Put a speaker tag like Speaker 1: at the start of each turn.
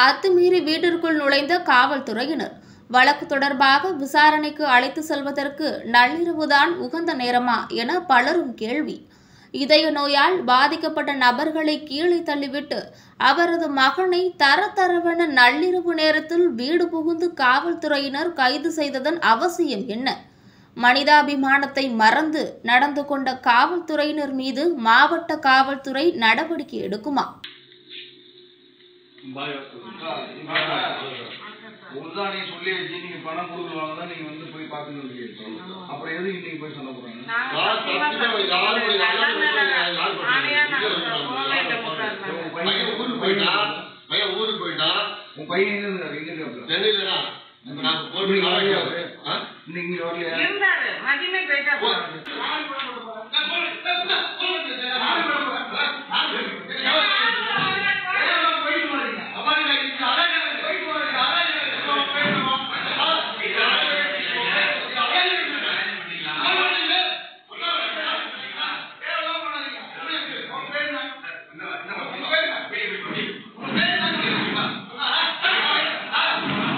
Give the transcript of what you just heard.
Speaker 1: அத்துமீறி வீட்டிற்குள் நுழைந்த காவல்துறையினர் வழக்கு தொடர்பாக விசாரணைக்கு அழைத்து செல்வதற்கு நள்ளிரவுதான் உகந்த நேரமா என பலரும் கேள்வி இதய நோயால் பாதிக்கப்பட்ட நபர்களை கீழே தள்ளிவிட்டு அவரது மகனை தர தரவென நள்ளிரவு நேரத்தில் வீடு புகுந்து காவல்துறையினர் கைது செய்ததன் அவசியம் என்ன மனிதாபிமானத்தை மறந்து நடந்து கொண்ட காவல்துறையினர் மீது மாவட்ட காவல்துறை நடவடிக்கை எடுக்குமா
Speaker 2: ஒருதான் நீங்க சொல்லி வச்சு நீங்க பணம் கொடுக்குறவங்க தான் நீங்க வந்து போய் பாத்துன்னு அப்புறம் எதுக்கு இன்னைக்கு போய் சொல்ல போறாங்க
Speaker 3: யார் தப்பிச்சு யார் போய் யார் போய் யார் போய் பையன் ஊருக்கு போயிட்டா பையன் ஊருக்கு போயிட்டா
Speaker 2: உன் பையன் எங்க இருந்தாரு எங்க இருக்காரு
Speaker 3: சென்னையிலடா இப்ப நான் போய்
Speaker 2: இன்னைக்கு வரலையா
Speaker 3: நாளைக்கு
Speaker 2: அவரு?
Speaker 3: ஆ?
Speaker 2: இன்னைக்கு இங்க வரலையா
Speaker 4: இருந்தாரு மகிமை போயிட்டா
Speaker 3: போ.